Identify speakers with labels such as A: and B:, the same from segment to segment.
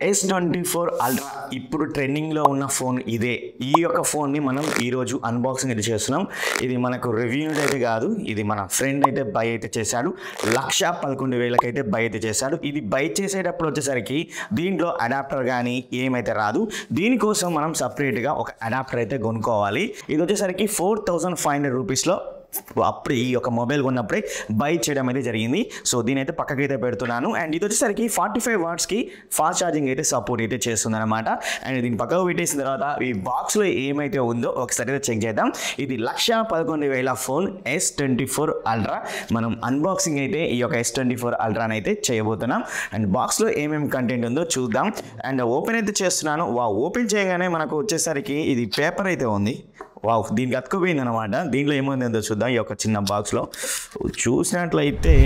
A: Yes twenty four ultra ఇప్పుడు ట్రెండింగ్లో ఉన్న ఫోన్ ఇదే ఈ యొక్క ఫోన్ని మనం ఈరోజు అన్బాక్సింగ్ అయితే చేస్తున్నాం ఇది మనకు రివ్యూ అయితే కాదు ఇది మన ఫ్రెండ్ అయితే బై అయితే చేశాడు లక్ష పదకొండు వేలకైతే బై అయితే చేశాడు ఇది బై చేసేటప్పుడు వచ్చేసరికి దీంట్లో అడాప్టర్ కానీ ఏమైతే రాదు దీనికోసం మనం సపరేట్గా ఒక అడాప్టర్ అయితే కొనుక్కోవాలి ఇది వచ్చేసరికి ఫోర్ థౌజండ్ ఫైవ్ హండ్రెడ్ రూపీస్లో అప్పుడు ఈ యొక్క మొబైల్ కొన్నప్పుడే బై చేయడం అయితే జరిగింది సో దీని అయితే పక్కకైతే పెడుతున్నాను అండ్ ఇది వచ్చేసరికి ఫార్టీ ఫైవ్ వాట్స్కి ఫాస్ట్ ఛార్జింగ్ అయితే సపోర్ట్ అయితే చేస్తుంది అనమాట అండ్ దీన్ని పక్కకు పెట్టేసిన తర్వాత ఈ బాక్స్లో ఏమైతే ఉందో ఒకసారి అయితే చెక్ చేద్దాం ఇది లక్ష పదకొండు వేల phone S twenty four ultra మనం అన్బాక్సింగ్ అయితే ఈ యొక్క ఎస్ ట్వంటీ ఫోర్ అల్ట్రాని అయితే చేయబోతున్నాం అండ్ బాక్స్లో ఏమేమి కంటెంట్ ఉందో చూద్దాం అండ్ ఓపెన్ అయితే చేస్తున్నాను వా ఓపెన్ చేయగానే మనకు వచ్చేసరికి ఇది పేపర్ అయితే ఉంది వావ్ దీనికి అతుకుపోయింది అనమాట దీంట్లో ఏమైంది ఏందో చూద్దాం ఈ యొక్క చిన్న బాక్స్లో చూసినట్లయితే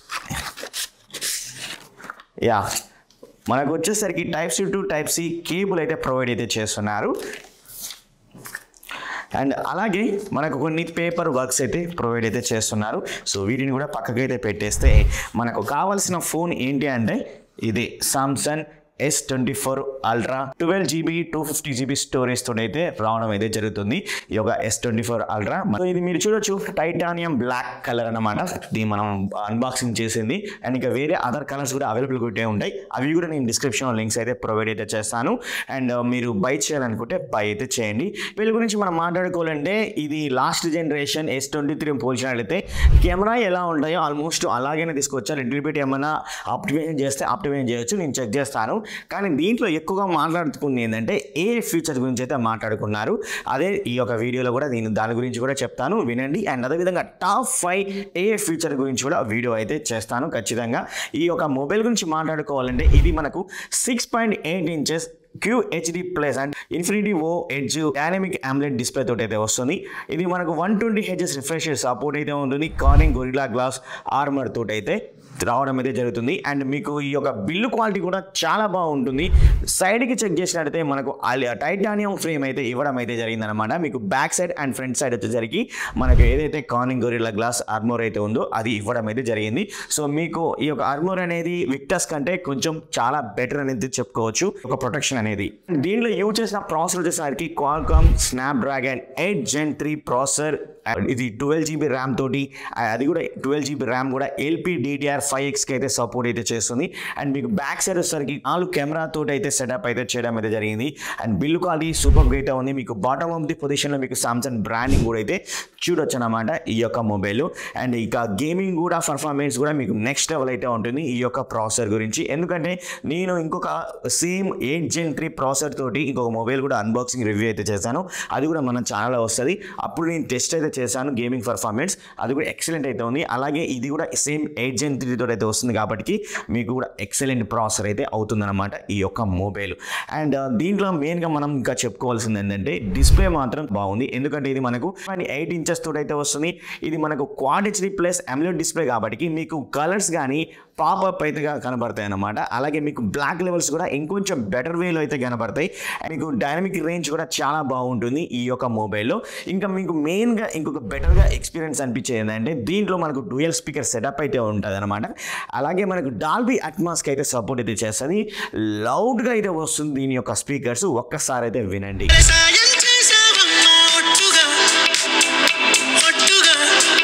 A: యా మనకు వచ్చేసరికి type C to type C cable అయితే ప్రొవైడ్ అయితే చేస్తున్నారు అండ్ అలాగే మనకు కొన్ని పేపర్ వర్క్స్ అయితే ప్రొవైడ్ అయితే చేస్తున్నారు సో వీటిని కూడా పక్కకైతే పెట్టేస్తే మనకు కావాల్సిన ఫోన్ ఏంటి అంటే ఇది Samsung S twenty four ultra twelve GB two fifty GB storage తో అయితే రావడం అయితే జరుగుతుంది ఈ యొక్క ఎస్ ట్వంటీ ఫోర్ అల్ట్రా ఇది మీరు చూడొచ్చు టైటానియం బ్లాక్ కలర్ అన్నమాట ఇది మనం అన్బాక్సింగ్ చేసింది అండ్ ఇంకా వేరే అదర్ కలర్స్ కూడా అవైలబుల్ కూడా ఉంటాయి అవి కూడా నేను డిస్క్రిప్షన్ లింక్స్ అయితే ప్రొవైడ్ అయితే చేస్తాను అండ్ మీరు బై చేయాలనుకుంటే బై అయితే చేయండి వీళ్ళ గురించి మనం మాట్లాడుకోవాలంటే ఇది last generation S twenty three పోల్చినట్లయితే కెమెరా ఎలా ఉంటాయో ఆల్మోస్ట్ అలాగనే తీసుకొచ్చారు లిటిల్ బిట్ ఏమైనా ఆప్టిమైజేషన్ చేస్తే ఆప్టిమైజేషన్ చేయొచ్చు నేను చెక్ చేస్తాను కానీ దీంట్లో ఎక్కువగా మాట్లాడుకుంది ఏంటంటే ఏ ఫీచర్ గురించి అయితే మాట్లాడుకున్నారు అదే ఈ యొక్క వీడియోలో కూడా నేను దాని గురించి కూడా చెప్తాను వినండి అండ్ అదేవిధంగా టాప్ ఫైవ్ ఏ ఫీచర్ గురించి కూడా వీడియో అయితే చేస్తాను ఖచ్చితంగా ఈ యొక్క మొబైల్ గురించి మాట్లాడుకోవాలంటే ఇది మనకు six point eight inches QHD plus and infinity O edge dynamic AMOLED display తోటి అయితే వస్తుంది ఇది మనకు one twenty HS refresh support అయితే ఉంటుంది కార్నింగ్ గొరిలా గ్లాస్ ఆర్మర్ తోటి అయితే రావడం అయితే జరుగుతుంది అండ్ మీకు ఈ యొక్క బిల్లు క్వాలిటీ కూడా చాలా బాగుంటుంది సైడ్కి చెక్ చేసినట్టయితే మనకు టైటానియం ఫ్రేమ్ అయితే ఇవ్వడం అయితే జరిగిందనమాట మీకు back side and front side వచ్చేసరికి మనకు ఏదైతే కార్నింగ్ గొరిలా గ్లాస్ ఆర్మోర్ అయితే ఉందో అది ఇవ్వడం అయితే జరిగింది సో మీకు ఈ యొక్క ఆర్మోర్ అనేది విక్టస్ కంటే కొంచెం చాలా బెటర్ అనేది చెప్పుకోవచ్చు ఒక ప్రొటెక్షన్ అనేది దీనిలో యూజ్ చేసిన ప్రాసెసర్ వచ్చేసరికి Qualcomm Snapdragon eight gen three processor ఇది ట్వెల్వ్ జీబీ ర్యామ్ తోటి అది కూడా ట్వెల్వ్ జీబీ ర్యామ్ కూడా ఎల్పీ డిటిఆర్ ఫైవ్ ఎక్స్కి అయితే సపోర్ట్ అయితే చేస్తుంది అండ్ మీకు బ్యాక్ సైడ్ వచ్చేసరికి నాలుగు కెమెరా తోటి అయితే సెటప్ అయితే చేయడం అయితే జరిగింది and build quality super great ఉంది మీకు బాటమ్ ఆఫ్ ది పొజిషన్లో మీకు సామ్సంగ్ బ్రాండింగ్ కూడా అయితే చూడొచ్చు అనమాట ఈ యొక్క మొబైల్ అండ్ ఇక గేమింగ్ కూడా పర్ఫార్మెన్స్ కూడా మీకు నెక్స్ట్ లెవెల్ అయితే ఉంటుంది ఈ యొక్క ప్రాసెసర్ గురించి ఎందుకంటే నేను ఇంకొక same eight gen three processor తోటి ఇంకొక మొబైల్ కూడా అన్బాక్సింగ్ రివ్యూ అయితే చేశాను అది కూడా మన ఛానల్లో వస్తుంది అప్పుడు నేను టెస్ట్ అయితే చేశాను గేమింగ్ పర్ఫార్మెన్స్ అది కూడా ఎక్సలెంట్ అయితే ఉంది అలాగే ఇది కూడా సేమ్ ఎయిట్ జెన్ త్రీ తోటి అయితే వస్తుంది కాబట్టి మీకు కూడా ఎక్సలెంట్ ప్రాసెసర్ అయితే అవుతుందన్నమాట ఈ యొక్క మొబైల్ అండ్ దీంట్లో మెయిన్గా మనం ఇంకా చెప్పుకోవాల్సింది ఏంటంటే డిస్ప్లే మాత్రం బాగుంది ఎందుకంటే ఇది మనకు ఎయిట్ ఇంచెస్ తోటి అయితే వస్తుంది ఇది మనకు quad HD plus AMOLED display కాబట్టి మీకు కలర్స్ కానీ పాపప్ అయితే కనబడతాయి అన్నమాట అలాగే మీకు బ్లాక్ లెవెల్స్ కూడా ఇంకొంచెం బెటర్ వేలో అయితే కనబడతాయి మీకు డైనమిక్ రేంజ్ కూడా చాలా బాగుంటుంది ఈ యొక్క మొబైల్లో ఇంకా మీకు మెయిన్గా ఇంకొక బెటర్గా ఎక్స్పీరియన్స్ అనిపించేది ఏంటంటే దీంట్లో మనకు డ్యూయల్ స్పీకర్ సెటప్ అయితే ఉంటుంది అనమాట అలాగే మనకు డాల్బీ అట్మాస్కి అయితే సపోర్ట్ అయితే చేస్తుంది లౌడ్గా అయితే వస్తుంది దీని యొక్క స్పీకర్స్ ఒక్కసారి అయితే వినండి
B: సాయం చేసావమ్మా ఒట్టుగా ఒట్టుగా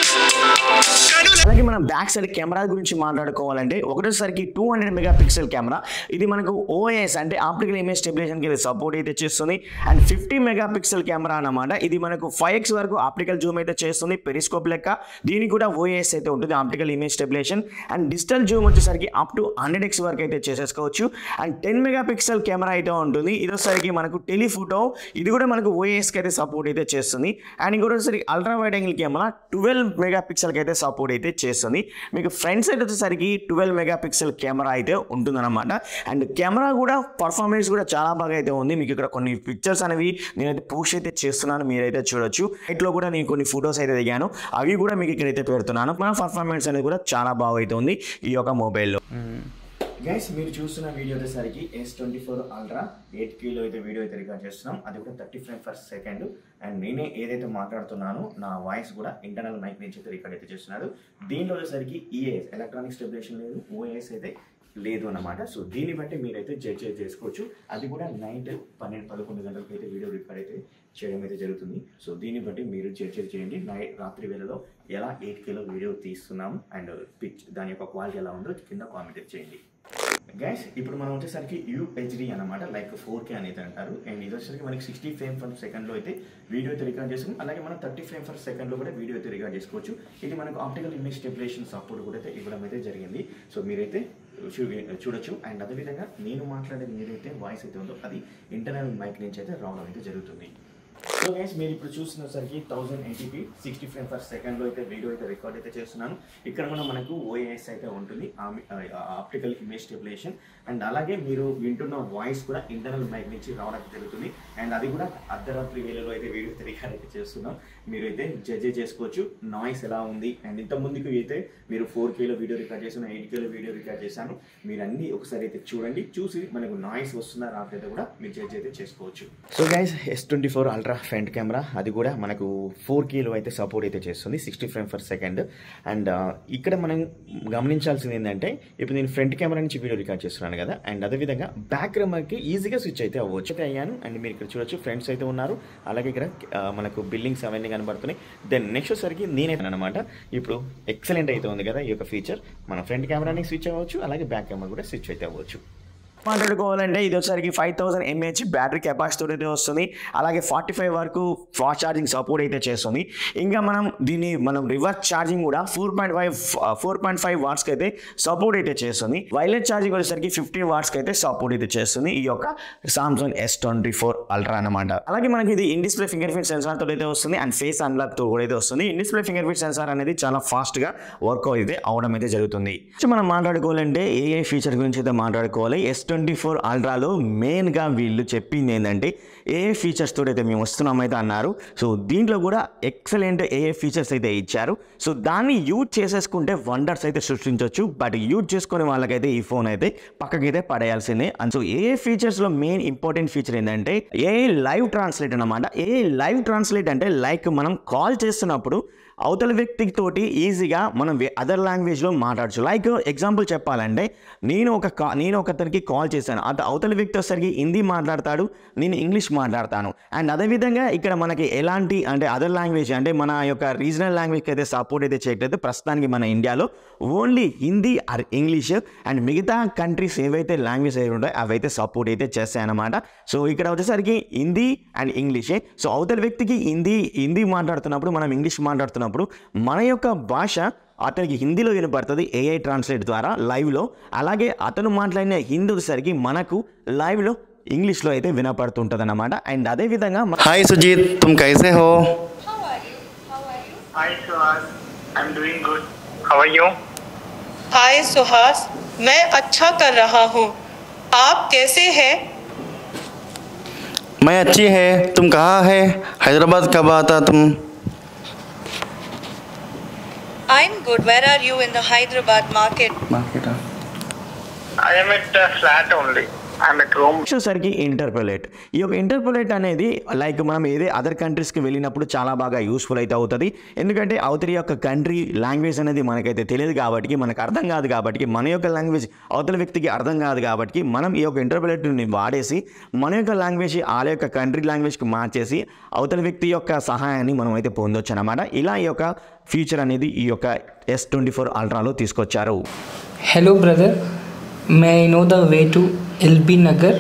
B: కనుల
A: అలాగే మనం బ్యాక్ సైడ్ కెమెరా గురించి మాట్లాడుకోవాలంటే ఒకటోసారికి two hundred megapixel camera ఇది మనకు ఓఎస్ అంటే ఆప్టికల్ ఇమేజ్ స్టెబిలేషన్కి ఇది సపోర్ట్ అయితే చేస్తుంది and fifty megapixel camera అన్నమాట ఇది మనకు ఫైవ్ ఎక్స్ వరకు ఆప్టికల్ జూమ్ అయితే చేస్తుంది పెరిస్కోప్ లెక్క దీనికి కూడా ఓఎస్ అయితే ఉంటుంది optical image stabilization and digital zoom వచ్చేసరికి అప్ టు హండ్రెడ్ ఎక్స్ వరకు అయితే చేసేసుకోవచ్చు and ten megapixel camera అయితే ఉంటుంది ఇది వచ్చేసరికి మనకు టెలిఫోటో ఇది కూడా మనకు ఓఎస్కి అయితే సపోర్ట్ అయితే చేస్తుంది అండ్ ఇంకోటి వచ్చేసరికి ultra wide angle camera twelve mega పిక్సెల్కి అయితే సపోర్ట్ అయితే చేస్తుంది మీకు ఫ్రంట్ సైడ్ వచ్చేసరికి ట్వెల్వ్ మెగా పిక్సెల్ కెమెరా అయితే ఉంటుందన్నమాట అండ్ కెమెరా కూడా పర్ఫార్మెన్స్ కూడా చాలా బాగా అయితే ఉంది మీకు ఇక్కడ కొన్ని పిక్చర్స్ అనేవి నేనైతే పోస్ట్ అయితే చేస్తున్నాను మీరైతే చూడొచ్చు లో కూడా నేను కొన్ని ఫొటోస్ అయితే దిగాను అవి కూడా మీకు ఇక్కడైతే పెడుతున్నాను మన పర్ఫార్మెన్స్ అనేది కూడా చాలా బాగా అయితే ఉంది ఈ యొక్క మొబైల్లో గైస్ మీరు చూస్తున్న వీడియో వచ్చేసరికి S twenty four ultra eight కిలో అయితే వీడియో అయితే రికార్డ్ చేస్తున్నాం అది కూడా thirty frame first second and నేనే ఏదైతే మాట్లాడుతున్నానో నా వాయిస్ కూడా ఇంటర్నల్ మైక్ నుంచి అయితే రికార్డ్ అయితే చేస్తున్నాడు దీంట్లో వచ్చేసరికి ఈఏఎస్ ఎలక్ట్రానిక్ స్టెబిలేషన్ లేదు ఓఏఎస్ అయితే లేదు అన్నమాట సో దీన్ని బట్టి మీరైతే జడ్జ్ చేసుకోవచ్చు అది కూడా నైట్ పన్నెండు పదకొండు గంటలకు అయితే వీడియో రికార్డ్ అయితే చేయడం అయితే జరుగుతుంది సో దీన్ని బట్టి మీరు జడ్జ్ చేయండి నైట్ రాత్రి వేళలో ఎలా ఎయిట్ కిలో వీడియో తీస్తున్నాం అండ్ పిచ్ దాని యొక్క క్వాలిటీ ఎలా ఉందో కింద కామెంట్ చేయండి గైస్ ఇప్పుడు మనం వచ్చేసరికి యూహెచ్డి అనమాట లైక్ ఫోర్ కే అనేది అంటారు అండ్ ఇది వచ్చేసరికి మనకి సిక్స్టీ ఫ్రేమ్ పర్ సెకండ్లో అయితే వీడియో అయితే రికార్డ్ చేసుకుని అలాగే మనం థర్టీ ఫ్రేమ్ పర్ సెకండ్లో కూడా వీడియో అయితే రికార్డ్ చేసుకోవచ్చు ఇది మనకు ఆప్టికల్ ఇమేజ్ స్టెబిలేషన్ సపోర్ట్ కూడా అయితే ఇవ్వడం అయితే జరిగింది సో మీరైతే చూ చూడొచ్చు అండ్ అదేవిధంగా నేను మాట్లాడేది ఏదైతే వాయిస్ అయితే ఉందో అది ఇంటర్నల్ మైక్ నుంచి అయితే రావడం అయితే జరుగుతుంది సో గైస్ మీరు ఇప్పుడు చూసినసరికి thousand eighty P sixty frame per సెకండ్లో అయితే వీడియో అయితే రికార్డ్ అయితే చేస్తున్నాను ఇక్కడ కూడా మనకు ఓఏఎస్ అయితే ఉంటుంది ఆప్టికల్ ఇమేజ్ స్టెబిలేషన్ అండ్ అలాగే మీరు వింటున్న వాయిస్ కూడా ఇంటర్నల్ మైక్ నుంచి రావడం జరుగుతుంది అండ్ అది కూడా అర్ధరాత్రి వేళలో అయితే వీడియో అయితే రికార్డ్ అయితే చేస్తున్నాం మీరు అయితే జడ్జ్ చేసుకోవచ్చు నాయిస్ ఎలా ఉంది అండ్ ఇంత ముందుకు అయితే మీరు ఫోర్ కేలో వీడియో రికార్డ్ చేసిన ఎయిట్ కేలో వీడియో రికార్డ్ చేశాను మీరు అన్ని ఒకసారి అయితే చూడండి చూసి మనకు నాయిస్ వస్తుందా రాకపోతే కూడా మీరు జడ్జ్ అయితే చేసుకోవచ్చు so guys S twenty four ultra front camera అది కూడా మనకు ఫోర్ కేలో అయితే సపోర్ట్ అయితే చేస్తుంది sixty frame per second and ఇక్కడ మనం గమనించాల్సింది ఏంటంటే ఇప్పుడు నేను ఫ్రంట్ కెమెరా నుంచి వీడియో రికార్డ్ చేస్తున్నాను కదా అండ్ అదేవిధంగా బ్యాక్ కెమెరాకి ఈజీగా స్విచ్ అయితే అవ్వచ్చు అయితే అయ్యాను అండ్ మీరు ఇక్కడ చూడొచ్చు ఫ్రెండ్స్ అయితే ఉన్నారు అలాగే ఇక్కడ ఆ, మనకు బిల్డింగ్స్ అవన్నీ కనబడుతున్నాయి దెన్ నెక్స్ట్ వచ్చేసరికి నేనైతే అనమాట ఇప్పుడు ఎక్సలెంట్ అయితే ఉంది కదా ఈ యొక్క ఫీచర్ మన ఫ్రంట్ కెమెరాని స్విచ్ అవ్వచ్చు అలాగే బ్యాక్ కెమెరా కూడా స్విచ్ అయితే అవ్వచ్చు మాట్లాడుకోవాలంటే ఇది వచ్చరికి five thousand mAh battery capacity అయితే వస్తుంది అలాగే ఫార్టీ ఫైవ్ వరకు ఫాస్ట్ ఛార్జింగ్ సపోర్ట్ అయితే చేస్తుంది ఇంకా మనం దీన్ని మనం రివర్స్ ఛార్జింగ్ కూడా four point five four point five వాట్స్కి అయితే సపోర్ట్ అయితే చేస్తుంది వైర్లెస్ ఛార్జింగ్ వచ్చేసరికి ఫిఫ్టీన్ వాట్స్కి అయితే సపోర్ట్ అయితే చేస్తుంది ఈ యొక్క Samsung S twenty four ultra అనమాట అలాగే మనకి ఇది in display fingerprint sensor తో అయితే వస్తుంది అండ్ ఫేస్ అన్లాక్ తో కూడా అయితే వస్తుంది in display fingerprint sensor అనేది చాలా ఫాస్ట్ గా వర్క్ అయితే అవడం అయితే జరుగుతుంది సో మనం మాట్లాడుకోవాలంటే ఏ ఏ ఫీచర్ గురించి అయితే మాట్లాడుకోవాలి ఎస్ ట్వంటీ ఫోర్ అల్ట్రాలో మెయిన్గా వీళ్ళు చెప్పింది ఏంటంటే ఏ ఏ ఫీచర్స్ తోటి అయితే మేము వస్తున్నామైతే అన్నారు సో దీంట్లో కూడా ఎక్సలెంట్ ఏ ఏ ఫీచర్స్ అయితే ఇచ్చారు సో దాన్ని యూజ్ చేసేసుకుంటే వండర్స్ అయితే సృష్టించవచ్చు బట్ యూజ్ చేసుకునే వాళ్ళకైతే ఈ ఫోన్ అయితే పక్కకైతే పడేయాల్సిందే అండ్ సో ఏ ఏ ఫీచర్స్లో మెయిన్ ఇంపార్టెంట్ ఫీచర్ ఏంటంటే ఏ లైవ్ ట్రాన్స్లేట్ అనమాట ఏ లైవ్ ట్రాన్స్లేట్ అంటే లైక్ మనం కాల్ చేస్తున్నప్పుడు అవతల వ్యక్తికి తోటి ఈజీగా మనం అదర్ లాంగ్వేజ్లో మాట్లాడచ్చు లైక్ ఎగ్జాంపుల్ చెప్పాలంటే నేను ఒక కా నేను ఒకతనికి కాల్ చేశాను అత అవతల వ్యక్తి వచ్చేసరికి హిందీ మాట్లాడతాడు నేను ఇంగ్లీష్ మాట్లాడతాను అండ్ అదేవిధంగా ఇక్కడ మనకి ఎలాంటి అంటే అదర్ లాంగ్వేజ్ అంటే మన యొక్క రీజనల్ లాంగ్వేజ్కి అయితే సపోర్ట్ అయితే చేయట్లేదు ప్రస్తుతానికి మన ఇండియాలో only Hindi or English and మిగతా కంట్రీస్ ఏవైతే లాంగ్వేజ్ అయి ఉంటాయో అవైతే సపోర్ట్ అయితే చేస్తాయన్నమాట సో ఇక్కడ వచ్చేసరికి హిందీ అండ్ ఇంగ్లీషే సో అవతల వ్యక్తికి హిందీ హిందీ మాట్లాడుతున్నప్పుడు మనం ఇంగ్లీష్ మాట్లాడుతున్నప్పుడు మన యొక్క భాష అతనికి హిందీలో వినపడుతుంది ఏఐ ట్రాన్స్లేట్ ద్వారా లైవ్లో అలాగే అతను మాట్లాడిన హిందీ వచ్చేసరికి మనకు లైవ్లో ఇంగ్లీష్లో అయితే వినపడుతుంటుంది అనమాట అండ్ అదేవిధంగా మ-
C: हाय सुजीत तुम कैसे हो
D: How are you? How are you?
E: Hi Suhas, I'm doing good. How are you?
D: हाय सुहास मैं अच्छा कर रहा हूँ आप कैसे हैं
C: मैं अच्छी है तुम कहाँ है हैदराबाद कब आता तुम
D: I am good where are you in the Hyderabad market
C: market
E: I am at uh, flat only. I'm at home.
A: వచ్చేసరికి ఇంటర్పోలేట్ ఈ యొక్క ఇంటర్పోలేట్ అనేది లైక్ మనం ఏదే అదర్ కంట్రీస్కి వెళ్ళినప్పుడు చాలా బాగా యూస్ఫుల్ అయితే అవుతుంది ఎందుకంటే అవతలి యొక్క కంట్రీ లాంగ్వేజ్ అనేది మనకైతే తెలియదు కాబట్టి మనకు అర్థం కాదు కాబట్టి మన యొక్క లాంగ్వేజ్ అవతల వ్యక్తికి అర్థం కాదు కాబట్టి మనం ఈ యొక్క ఇంటర్పోలేట్ని వాడేసి మన యొక్క లాంగ్వేజ్ వాళ్ళ యొక్క కంట్రీ లాంగ్వేజ్కి మార్చేసి అవతల వ్యక్తి యొక్క సహాయాన్ని మనం అయితే పొందొచ్చు అనమాట ఇలా ఈ యొక్క ఫీచర్ అనేది ఈ యొక్క ఎస్ ట్వంటీ ఫోర్ అల్ట్రాలో తీసుకొచ్చారు
F: Hello, brother. May I know the way to LB Nagar?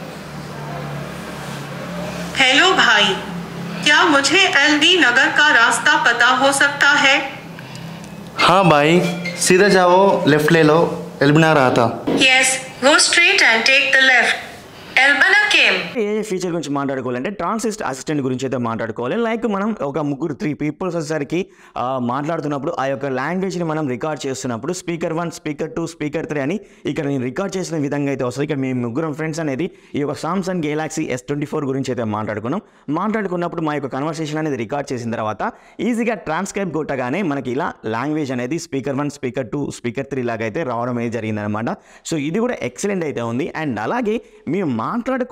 D: Hello भाई क्या मुझे एलडी नगर का रास्ता पता हो सकता है
C: हाँ भाई सीधे जाओ लेफ्ट ले लो एल्बिना रहा था
D: yes go straight and take the left एल्बना केम
A: ఏ ఏ ఫీచర్ గురించి మాట్లాడుకోవాలంటే ట్రాన్సిస్ట్ అసిస్టెంట్ గురించి అయితే మాట్లాడుకోవాలి లైక్ మనం ఒక ముగ్గురు త్రీ పీపుల్స్ వచ్చేసరికి ఆ, మాట్లాడుతున్నప్పుడు ఆ యొక్క లాంగ్వేజ్ని మనం రికార్డ్ చేస్తున్నప్పుడు speaker one speaker two speaker three అని ఇక్కడ నేను రికార్డ్ చేసిన విధంగా అయితే వస్తుంది ఇక్కడ మేము ముగ్గురం ఫ్రెండ్స్ అనేది ఈ యొక్క Samsung Galaxy S twenty four గురించి అయితే మాట్లాడుకున్నాం మాట్లాడుకున్నప్పుడు మా యొక్క కన్వర్సేషన్ అనేది రికార్డ్ చేసిన తర్వాత ఈజీగా ట్రాన్స్క్రైబ్ కొట్టగానే మనకి ఇలా లాంగ్వేజ్ అనేది speaker one speaker two speaker three లాగా అయితే రావడం అనేది జరిగిందనమాట సో ఇది కూడా ఎక్సలెంట్ అయితే ఉంది అండ్ అలాగే మేము మాట్లాడుకున్న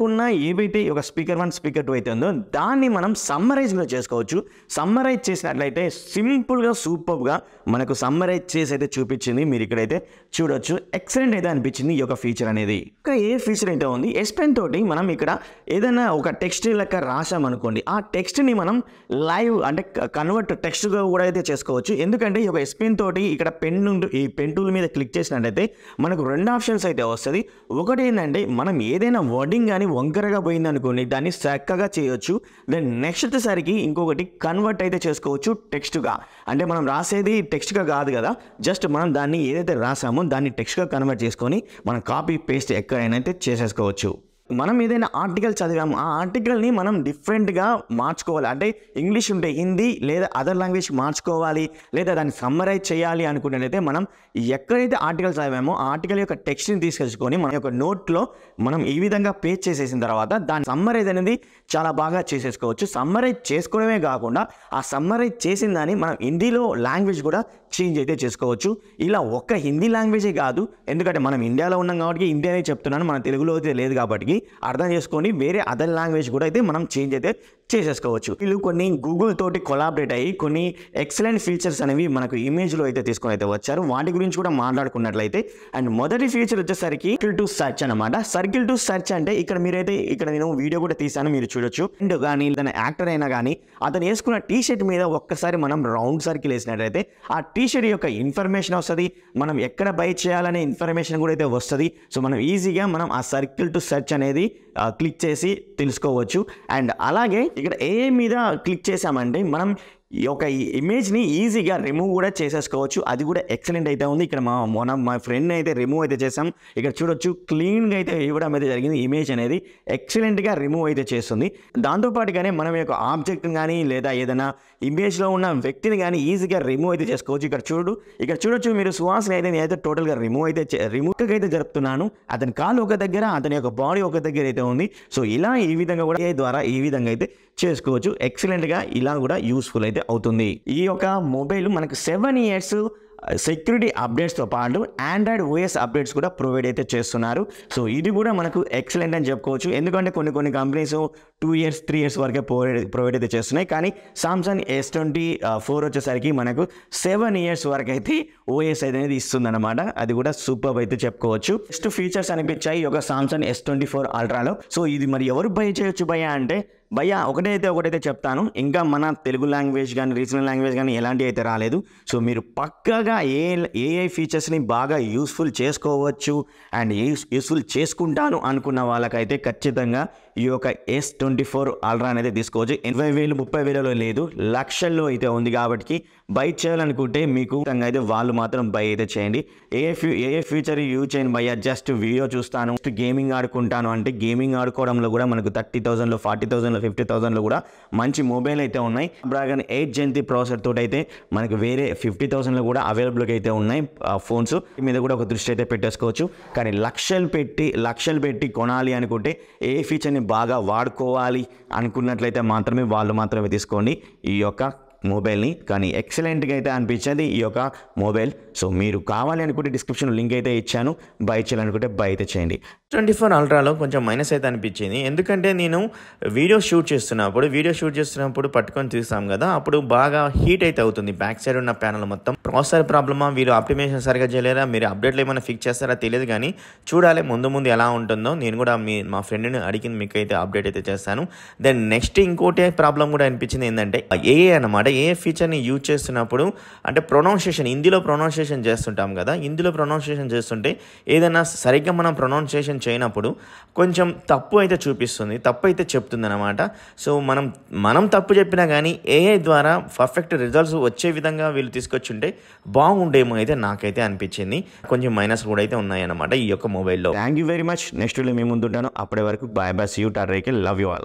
A: ఏవైతే ఈ యొక్క స్పీకర్ వన్ స్పీకర్ టూ అయితే ఉందో దాన్ని మనం సమ్మరైజ్ కూడా చేసుకోవచ్చు సమ్మరైజ్ చేసినట్లయితే సింపుల్గా సూపర్గా మనకు సమ్మరైజ్ చేసి అయితే చూపించింది మీరు ఇక్కడైతే చూడొచ్చు ఎక్సలెంట్ అయితే అనిపించింది ఈ యొక్క ఫీచర్ అనేది ఇంకా ఏ ఫీచర్ అయితే ఉంది ఎస్ పెన్ తోటి మనం ఇక్కడ ఏదైనా ఒక టెక్స్ట్ లెక్క రాసామనుకోండి ఆ టెక్స్ట్ని మనం లైవ్ అంటే కన్వర్ట్ టెక్స్ట్గా కూడా అయితే చేసుకోవచ్చు ఎందుకంటే ఈ యొక్క ఎస్ పెన్ తోటి ఇక్కడ పెన్ ఈ పెన్ టూల్ మీద క్లిక్ చేసినట్టయితే మనకు రెండు ఆప్షన్స్ అయితే వస్తుంది ఒకటి ఏంటంటే మనం ఏదైనా వర్డింగ్ కానీ వంకరగా పోయింది అనుకోండి దాన్ని చక్కగా చేయొచ్చు దెన్ నెక్స్ట్ వచ్చేసరికి ఇంకొకటి కన్వర్ట్ అయితే చేసుకోవచ్చు టెక్స్ట్గా అంటే మనం రాసేది టెక్స్ట్గా కాదు కదా జస్ట్ మనం దాన్ని ఏదైతే రాసామో దాన్ని టెక్స్ట్గా కన్వర్ట్ చేసుకొని మనం కాపీ పేస్ట్ ఎక్కడైనా అయితే చేసేసుకోవచ్చు మనం ఏదైనా ఆర్టికల్ చదివాము ఆ ఆర్టికల్ని మనం డిఫరెంట్గా మార్చుకోవాలి అంటే ఇంగ్లీష్ ఉంటే హిందీ లేదా అదర్ లాంగ్వేజ్ మార్చుకోవాలి లేదా దాన్ని సమ్మరైజ్ చేయాలి అనుకున్నట్లయితే మనం ఎక్కడైతే ఆర్టికల్ చదివామో ఆ ఆర్టికల్ యొక్క టెక్స్ట్ని తీసుకొచ్చుకొని మన యొక్క నోట్లో మనం ఈ విధంగా పేజ్ చేసేసిన తర్వాత దాని సమ్మరైజ్ అనేది చాలా బాగా చేసేసుకోవచ్చు సమ్మరైజ్ చేసుకోవడమే కాకుండా ఆ సమ్మరైజ్ చేసిన దాన్ని మనం హిందీలో లాంగ్వేజ్ కూడా చేంజ్ అయితే చేసుకోవచ్చు ఇలా ఒక్క హిందీ లాంగ్వేజే కాదు ఎందుకంటే మనం ఇండియాలో ఉన్నాం కాబట్టి హిందీ అనేది చెప్తున్నాను మన తెలుగులో అయితే లేదు కాబట్టి అర్థం చేసుకొని వేరే అదర్ లాంగ్వేజ్ కూడా అయితే మనం చేంజ్ అయితే చేసేసుకోవచ్చు వీళ్ళు కొన్ని గూగుల్ తోటి కొలాబరేట్ అయ్యి కొన్ని ఎక్సలెంట్ ఫీచర్స్ అనేవి మనకు ఇమేజ్లో అయితే తీసుకొని అయితే వచ్చారు వాటి గురించి కూడా మాట్లాడుకున్నట్లయితే అండ్ మొదటి ఫీచర్ వచ్చేసరికి సర్కిల్ టు సర్చ్ అనమాట సర్కిల్ టు సర్చ్ అంటే ఇక్కడ మీరైతే ఇక్కడ నేను వీడియో కూడా తీసాను మీరు చూడొచ్చు అండ్ కానీ తన యాక్టర్ అయినా కానీ అతను వేసుకున్న టీ షర్ట్ మీద ఒక్కసారి మనం రౌండ్ సర్కిల్ వేసినట్లయితే ఆ టీ షర్ట్ యొక్క ఇన్ఫర్మేషన్ వస్తుంది మనం ఎక్కడ బై చేయాలనే ఇన్ఫర్మేషన్ కూడా అయితే వస్తుంది సో మనం ఈజీగా మనం ఆ సర్కిల్ టు సెర్చ్ అనేది క్లిక్ చేసి తెలుసుకోవచ్చు అండ్ అలాగే ఇక్కడ ఏ మీద క్లిక్ చేసామంటే మనం ఈ యొక్క ఈ ఇమేజ్ని ఈజీగా రిమూవ్ కూడా చేసేసుకోవచ్చు అది కూడా ఎక్సలెంట్ అయితే ఉంది ఇక్కడ మా మన మా ఫ్రెండ్ అయితే రిమూవ్ అయితే చేసాం ఇక్కడ చూడొచ్చు క్లీన్గా అయితే ఇవ్వడం అయితే జరిగింది ఇమేజ్ అనేది ఎక్సలెంట్గా రిమూవ్ అయితే చేస్తుంది దాంతోపాటుగానే మనం యొక్క ఆబ్జెక్ట్ కానీ లేదా ఏదైనా ఇమేజ్లో ఉన్న వ్యక్తిని కానీ ఈజీగా రిమూవ్ అయితే చేసుకోవచ్చు ఇక్కడ చూడు ఇక్కడ చూడొచ్చు మీరు సువాసన అయితే నేనైతే టోటల్గా రిమూవ్ అయితే రిమూవ్ అయితే జరుపుతున్నాను అతని కాలు ఒక దగ్గర అతని యొక్క బాడీ ఒక దగ్గర అయితే ఉంది సో ఇలా ఈ విధంగా కూడా AI ద్వారా ఈ విధంగా అయితే చేసుకోవచ్చు ఎక్సలెంట్గా ఇలా కూడా యూస్ఫుల్ అయితే అవుతుంది ఈ యొక్క మొబైల్ మనకు సెవెన్ ఇయర్స్ సెక్యూరిటీ అప్డేట్స్తో పాటు ఆండ్రాయిడ్ ఓఎస్ అప్డేట్స్ కూడా ప్రొవైడ్ అయితే చేస్తున్నారు సో ఇది కూడా మనకు ఎక్సలెంట్ అని చెప్పుకోవచ్చు ఎందుకంటే కొన్ని కొన్ని companies two years three years వరకే ప్రొవైడ్ ప్రొవైడ్ అయితే చేస్తున్నాయి కానీ సామ్సంగ్ ఎస్ ట్వంటీ ఫోర్ వచ్చేసరికి మనకు సెవెన్ ఇయర్స్ వరకు అయితే ఓఎస్ అనేది ఇస్తుందన్నమాట అది కూడా సూపర్ అయితే చెప్పుకోవచ్చు నెక్స్ట్ ఫీచర్స్ అనిపించాయి ఒక సామ్సంగ్ ఎస్ ట్వంటీ ఫోర్ అల్ట్రాలో సో ఇది మరి ఎవరు బై చేయొచ్చు భయ్యా అంటే భయ్యా ఒకటైతే ఒకటైతే చెప్తాను ఇంకా మన తెలుగు లాంగ్వేజ్ కానీ రీజనల్ లాంగ్వేజ్ కానీ ఎలాంటివి అయితే రాలేదు సో మీరు పక్కాగా ఏ ఏఐ ఫీచర్స్ని బాగా యూస్ఫుల్ చేసుకోవచ్చు అండ్ యూస్ యూస్ఫుల్ చేసుకుంటాను అనుకున్న వాళ్ళకైతే ఖచ్చితంగా ఈ యొక్క ఎస్ ట్వంటీ ఫోర్ అల్ట్రా అనేది తీసుకోవచ్చు ఎనభై వేలు ముప్పై వేలలో లేదు లక్షల్లో అయితే ఉంది కాబట్టి బై చేయాలనుకుంటే మీకు ఖచ్చితంగా అయితే వాళ్ళు మాత్రం బై అయితే చేయండి a few a future use చేయండి భయ్యా జస్ట్ వీడియో చూస్తాను జస్ట్ గేమింగ్ ఆడుకుంటాను అంటే గేమింగ్ ఆడుకోవడంలో కూడా మనకు థర్టీ థౌసండ్లో ఫార్టీ థౌసండ్లో ఫిఫ్టీ థౌసండ్లో కూడా మంచి మొబైల్ అయితే ఉన్నాయి డ్రాగన్ ఎయిట్ జెంతి ప్రాసెసర్ తోటి అయితే మనకు వేరే ఫిఫ్టీ థౌసండ్లో కూడా అవైలబుల్గా అయితే ఉన్నాయి ఫోన్స్ మీద కూడా ఒక దృష్టి అయితే పెట్టేసుకోవచ్చు కానీ లక్షలు పెట్టి లక్షలు పెట్టి కొనాలి అనుకుంటే ఏ ఫీచర్ని బాగా వాడుకోవాలి అనుకున్నట్లయితే మాత్రమే వాళ్ళు మాత్రమే తీసుకోండి ఈ యొక్క మొబైల్ని కానీ ఎక్సలెంట్గా అయితే అనిపించేది ఈ యొక్క మొబైల్ సో మీరు కావాలి అనుకుంటే డిస్క్రిప్షన్ లింక్ అయితే ఇచ్చాను బై చేయాలనుకుంటే బై అయితే చేయండి
G: ట్వంటీ ఫోర్ అల్ట్రాలో కొంచెం మైనస్ అయితే అనిపించింది ఎందుకంటే నేను వీడియో షూట్ చేస్తున్నప్పుడు వీడియో షూట్ చేస్తున్నప్పుడు పట్టుకొని తీస్తాం కదా అప్పుడు బాగా హీట్ అయితే అవుతుంది బ్యాక్ సైడ్ ఉన్న ప్యానల్ మొత్తం ప్రాసెసర్ ప్రాబ్లమా వీరు ఆప్టిమేషన్ సరిగా చేయలేరా మీరు అప్డేట్లు ఏమైనా ఫిక్స్ చేస్తారా తెలియదు కానీ చూడాలి ముందు ముందు ఎలా ఉంటుందో నేను కూడా మీ మా ఫ్రెండ్ని అడిగింది మీకు అయితే అప్డేట్ అయితే చేస్తాను దెన్ నెక్స్ట్ ఇంకోటి ప్రాబ్లం కూడా అనిపించింది ఏంటంటే ఏఏ అనమాట ఏ ఫీచర్ని యూజ్ చేస్తున్నప్పుడు అంటే ప్రొనౌన్సియేషన్ హిందీలో ప్రొనౌన్సియేషన్ చేస్తుంటాం కదా హిందీలో ప్రొనౌన్సియేషన్ చేస్తుంటే ఏదైనా సరిగ్గా మనం ప్రొనౌన్సియేషన్ చేయనప్పుడు కొంచెం తప్పు అయితే చూపిస్తుంది తప్పు అయితే చెప్తుంది అనమాట సో మనం మనం తప్పు చెప్పినా కానీ ఏఐ ద్వారా పర్ఫెక్ట్ రిజల్ట్స్ వచ్చే విధంగా వీళ్ళు తీసుకొచ్చుంటే బాగుండేమో అయితే నాకైతే అనిపించింది కొంచెం మైనస్ కూడా అయితే ఉన్నాయన్నమాట ఈ యొక్క మొబైల్లో
A: thank you very much next video మేము ముందుంటాను అప్పటి వరకు బాయ్ బాయ్ సీ యూ టార్ లవ్ యూ ఆల్